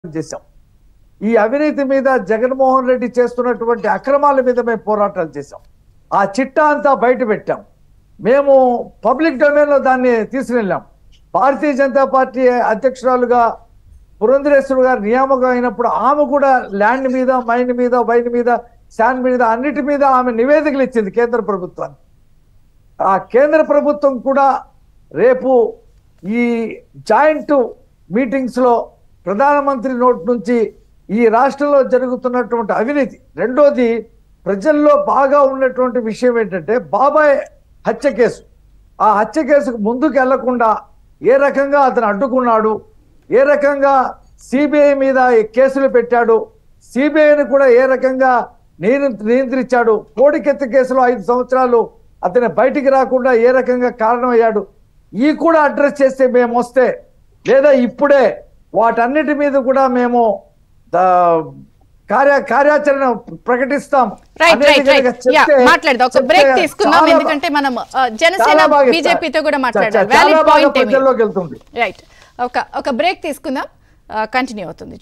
చేశాం ఈ అవినీతి మీద జగన్మోహన్ రెడ్డి చేస్తున్నటువంటి అక్రమాల మీద మేము పోరాటాలు చేశాం ఆ చిట్టా అంతా బయట పెట్టాం మేము పబ్లిక్ డొమైన్లో దాన్ని తీసుకెళ్ళాం భారతీయ జనతా పార్టీ అధ్యక్షురాలుగా పురంధరేశ్వరు గారు నియామకం అయినప్పుడు ఆమె కూడా ల్యాండ్ మీద మైండ్ మీద వైన్ మీద శాండ్ మీద అన్నిటి మీద ఆమె నివేదికలు ఇచ్చింది కేంద్ర ప్రభుత్వానికి ఆ కేంద్ర ప్రభుత్వం కూడా రేపు ఈ జాయింట్ మీటింగ్స్ లో ప్రధానమంత్రి నోటి నుంచి ఈ రాష్ట్రంలో జరుగుతున్నటువంటి అవినీతి రెండోది ప్రజల్లో బాగా ఉన్నటువంటి విషయం ఏంటంటే బాబాయ్ హత్య కేసు ఆ హత్య కేసుకు ముందుకు వెళ్లకుండా ఏ రకంగా అతను అడ్డుకున్నాడు ఏ రకంగా సిబిఐ మీద ఈ కేసులు పెట్టాడు సిబిఐని కూడా ఏ రకంగా నియంత్రి- నియంత్రించాడు కోడికెత్త కేసులో ఐదు సంవత్సరాలు అతను బయటికి రాకుండా ఏ రకంగా కారణమయ్యాడు ఈ కూడా అడ్రస్ చేస్తే మేము వస్తే లేదా ఇప్పుడే వాటన్నిటి మీద కూడా మేము ద- కార్య కార్యాచరణ ప్రకటిస్తాం రైట్ అనేది రైట్ రైట్ కనుక యా చెప్తే- మాట్లాడదాం ఒక చెప్తే బ్రేక్ తీసుకుందాం చాలా బా- ఎందుకంటే మనం ఆ, జనసేన చాలా బాగా ఇస్తారు. బీజేపీతో కూడా చా- మాట్లాడాలి చాలా వ్యాలిడ్ బాగా పాయింట్ ప్రజల్లోకి వెళ్తుంది రైట్ ఒక ఒక బ్రేక్ తీసుకుందాం కంటిన్యూ అవుతుంది